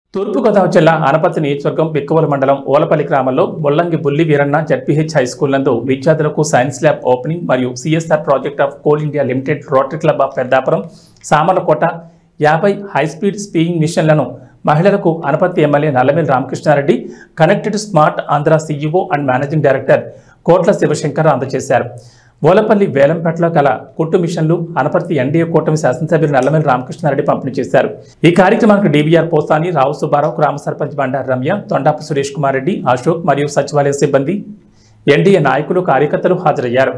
తూర్పుగోదావరి జిల్లా ఆనపర్తి నియోజకవర్గం బిక్కవల మండలం ఓలపల్లి గ్రామంలో బొల్లంగి బుల్లి వీరన్న జడ్పీహెచ్ హై స్కూల్ నందు విద్యార్థులకు సైన్స్ ల్యాబ్ ఓపెనింగ్ మరియు CSR project of coal India limited rotary club of Peddapuram Samarlakota యాభై హైస్పీడ్ స్పీయింగ్ మిషన్లను మహిళలకు Anaparthi MLA Nallameli Ramakrishna Reddy connected smart Andhra CEO and managing director Kotla Sivasankar అందజేశారు బోలపల్లి వేలంపేటలో గల కుట్టు మిషన్లు అనపర్తి ఎన్డీఏ కూటమి శాసనసభ్యులు నల్లమేలి రామకృష్ణారెడ్డి పంపిణీ చేశారు ఈ కార్యక్రమానికి డీబీఆర్ పోసాని రావు సుబ్బారావు గ్రామ సర్పంచ్ బండారు రమ్య తొండాపు సురేష్ కుమార్ రెడ్డి అశోక్ మరియు సచివాలయ సిబ్బంది ఎన్డీఏ నాయకులు కార్యకర్తలు హాజరయ్యారు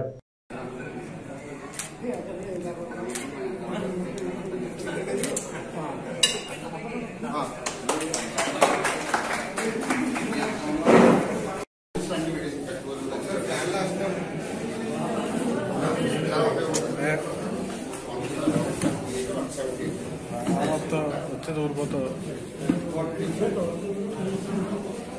మొత్తం వచ్చేది ఊరిపోతుంది